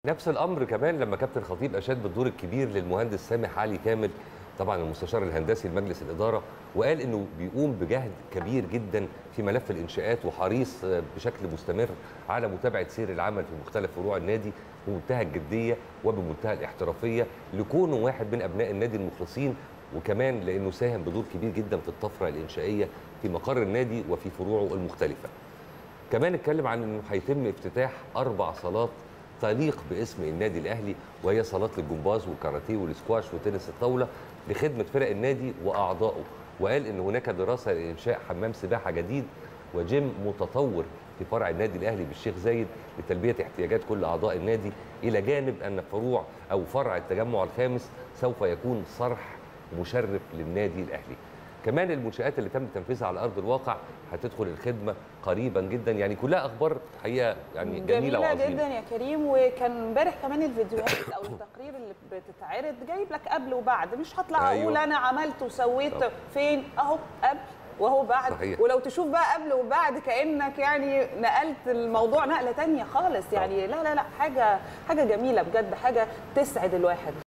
نفس الامر كمان لما كابتن خطيب اشاد بالدور الكبير للمهندس سامح علي كامل طبعا المستشار الهندسي لمجلس الاداره وقال انه بيقوم بجهد كبير جدا في ملف الانشاءات وحريص بشكل مستمر على متابعه سير العمل في مختلف فروع النادي بمنتهى الجديه وبمنتهى الاحترافيه لكونه واحد من ابناء النادي المخلصين وكمان لانه ساهم بدور كبير جدا في الطفره الانشائيه في مقر النادي وفي فروعه المختلفه. كمان اتكلم عن انه هيتم افتتاح اربع صالات تليق باسم النادي الاهلي وهي صالات للجمباز والكاراتيه والسكواش وتنس الطاوله لخدمه فرق النادي واعضائه وقال ان هناك دراسه لانشاء حمام سباحه جديد وجيم متطور في فرع النادي الاهلي بالشيخ زايد لتلبيه احتياجات كل اعضاء النادي الى جانب ان فروع او فرع التجمع الخامس سوف يكون صرح مشرف للنادي الاهلي كمان المنشآت اللي تم تنفيذها على ارض الواقع هتدخل الخدمه قريبا جدا يعني كلها اخبار حقيقه يعني جميله, جميلة وعظيمه جدا يا كريم وكان امبارح كمان الفيديوهات او التقرير اللي بتتعرض جايب لك قبل وبعد مش هطلع أيوة. اقول انا عملت وسويت طب. فين اهو قبل وهو بعد صحيح. ولو تشوف بقى قبل وبعد كانك يعني نقلت الموضوع نقله تانية خالص يعني لا لا لا حاجه حاجه جميله بجد حاجه تسعد الواحد